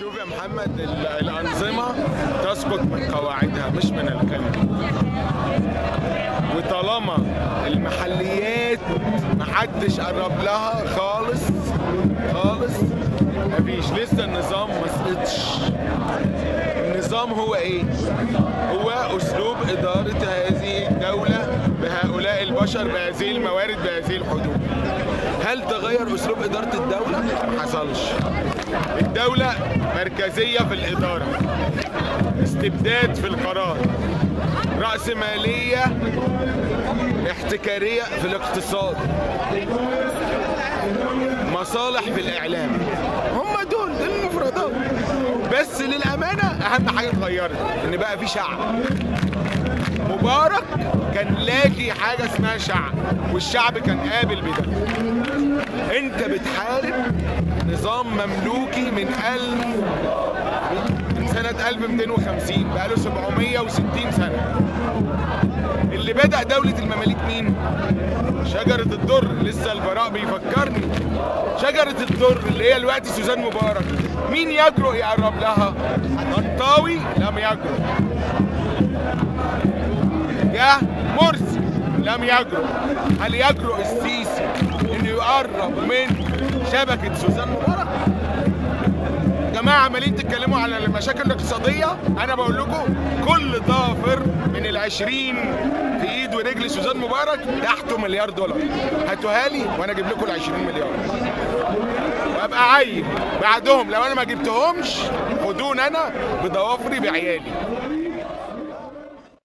شوف يا محمد ال- الأنظمة تسقط من قواعدها مش من الكلمة وطالما المحليات محدش قرب لها خالص خالص مفيش لسه النظام ما سقطش النظام هو ايه؟ هو اسلوب اداره هذه الدوله بهؤلاء البشر بهذه الموارد بهذه الحدود. هل تغير اسلوب اداره الدوله؟ ما حصلش. الدوله مركزيه في الاداره. استبداد في القرار. رأسمالية احتكارية في الاقتصاد مصالح في الإعلام هم دول دول المفردات بس للأمانة أهم حاجة اتغيرت إن بقى في شعب مبارك كان لاقي حاجة اسمها شعب والشعب كان قابل بده انت بتحارب نظام مملوكي من ألف من سنة 1250 بقاله 760 سنة اللي بدأ دولة المماليك مين؟ شجرة الدر لسه البراء بيفكرني شجرة الدر اللي هي دلوقتي سوزان مبارك مين يجرؤ يقرب لها؟ طنطاوي لم يجرؤ جه مرسي لم يجرؤ هل يجرؤ السيسي انه يقرب من شبكة سوزان مبارك؟ يا جماعه عمالين تتكلموا على المشاكل الاقتصاديه انا بقول لكم كل ضافر من العشرين في ايد ورجل سوزان مبارك تحته مليار دولار هاتوها لي وانا اجيب لكم ال 20 مليار وابقى عيل بعدهم لو انا ما جبتهمش خدوني انا بضوافري بعيالي